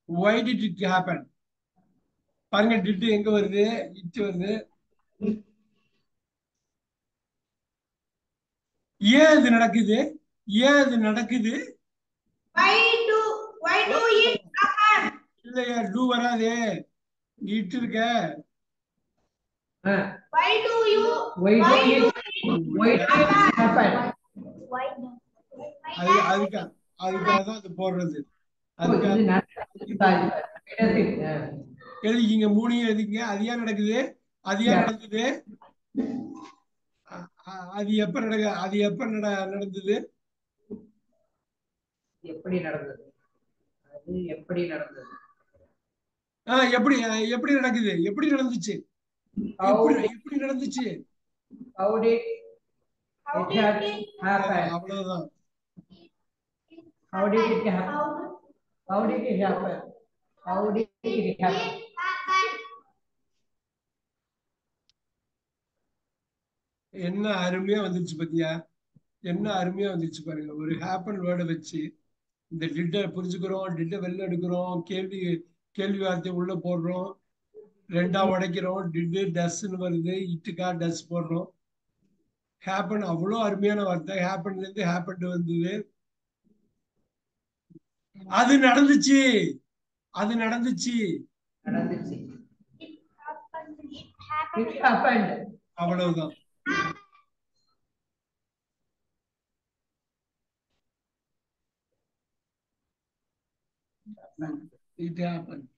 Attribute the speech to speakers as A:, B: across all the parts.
A: why did it happen பாருங்க did எங்க வருது it வருது ஏன் இது நடக்குது ஏன் இது நடக்குது
B: Why do why do it happen?
A: இல்லையா டூ வராதே இட் இருக்க
C: ஆ,
B: Why do you
C: why do
B: why
C: it
B: do
C: why do it happen
B: why do
A: அது அதுக்கா அதுக்காக தான் அது போடுறது
C: ஓ,
A: அதுக்காக
C: இது நடக்குது. Sorry, sorry. Why does it, ஆ,
A: எழுதிக்கிங்க மூணையும் எழுதிங்க அது ஏன் நடக்குது அது ஏன் நடக்குது அ- அ- அது எப்ப நடக்க அது எப்ப நட நடந்தது
C: எப்படி நடந்தது அது எப்படி நடந்தது
A: ஆ எப்படி அஹ், எப்படி நடக்குது எப்படி நடந்துச்சு
C: How
A: எப்படி
C: did-
A: எப்படி நடந்துச்சு
C: how did
B: how
C: it
B: did
C: had
B: it
C: happen
A: அவ்வளவுதான்
C: how did it happen
B: how
C: how did it happen how did it happen
B: it happen?
A: என்ன அருமையா வந்துருச்சு பாத்தியா என்ன அருமையா வந்துருச்சு பாருங்க ஒரு ஹேப்பன் வேர்டை வச்சு இந்த டிட்ட புரிஞ்சுக்கிறோம் டிட்ட வெளில எடுக்கிறோம் கேள்வி கேள்வி வார்த்தை உள்ள போடுறோம் ரெண்டா உடைக்கிறோம் டிட்டு டஸ்ன்னு வருது இட்டுக்கா டஸ் போடுறோம் ஹேப்பன் அவ்வளோ அருமையான வார்த்தை ஹேப்பன்ல இருந்து ஹேப்பன் வந்தது அது நடந்துச்சு அது நடந்துச்சு
C: நடந்துச்சு
B: It happened. It happened.
C: it happened
A: அவ்வளவுதான் It happened.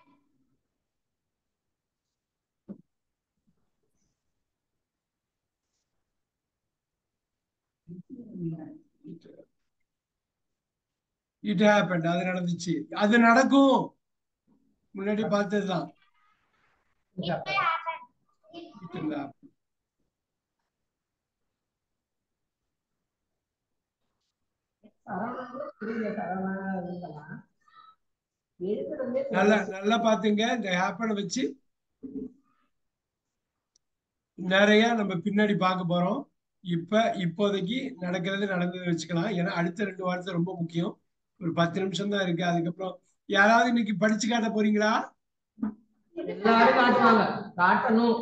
A: இட் ஹேப்பன் அது நடந்துச்சு அது நடக்கும் முன்னாடி பார்த்ததுதான்
C: it happened
B: happened. It
A: It will happen.
C: Saravana புரியல சரவணா இதெல்லாம் எழுதுறதே
A: நல்லா நல்லா பாத்துங்க இந்த ஹேப்பனை வச்சு நிறைய நம்ம பின்னாடி பார்க்க போறோம் இப்ப இப்போதைக்கு நடக்கிறது நடந்ததை வச்சுக்கலாம் ஏன்னா அடுத்த ரெண்டு வாரத்தை ரொம்ப முக்கியம் ஒரு பத்து நிமிஷம் தான் இருக்கு அதுக்கப்புறம் யாராவது இன்னைக்கு படிச்சு காட்ட போறீங்களா
C: எல்லாரும் காட்டுவாங்க காட்டணும்